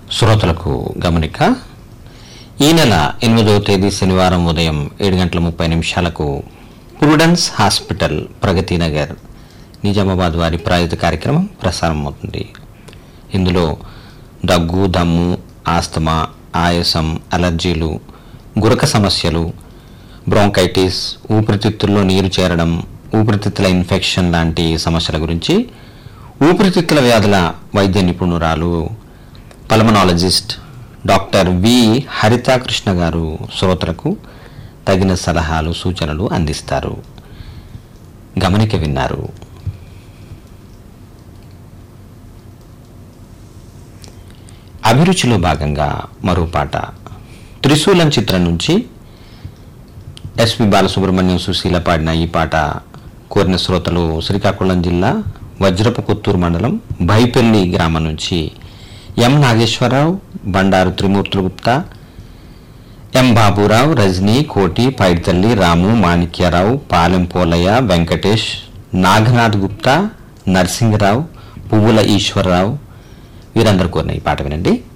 శ్రోతలకు గమనిక ఈ నెల ఎనిమిదవ తేదీ శనివారం ఉదయం ఏడు గంటల ముప్పై నిమిషాలకు ప్రుడెన్స్ హాస్పిటల్ ప్రగతి నగర్ నిజామాబాద్ వారి ప్రాయోజిత కార్యక్రమం ప్రసారం అవుతుంది ఇందులో దగ్గు దమ్ము ఆస్తమా ఆయాసం అలర్జీలు గురక సమస్యలు బ్రోంకైటిస్ ఊపిరితిత్తుల్లో నీరు చేరడం ఊపిరితిత్తుల ఇన్ఫెక్షన్ లాంటి సమస్యల గురించి ఊపిరితిత్తుల వ్యాధుల వైద్య నిపుణురాలు పల్మనాలజిస్ట్ డాక్టర్ వి హరితాకృష్ణ గారు శ్రోతలకు తగిన సలహాలు సూచనలు అందిస్తారు గమనిక విన్నారు అభిరుచిలో భాగంగా మరో పాట త్రిశూలం చిత్రం నుంచి ఎస్పి బాలసుబ్రహ్మణ్యం సుశీల పాడిన ఈ పాట కోరిన శ్రోతలు శ్రీకాకుళం జిల్లా వజ్రపు కొత్తూరు మండలం బైపెల్లి గ్రామం నుంచి ఎం నాగేశ్వరరావు బండారు త్రిమూర్తులు గుప్తా ఎం బాబురావు రజనీ కోటి పైడితల్లి రాము మాణిక్యరావు పాలెం పోలయ్య వెంకటేష్ నాగనాథ్ గుప్తా నరసింహరావు పువ్వుల ఈశ్వరరావు వీరందరూ కోరిన ఈ పాట వినండి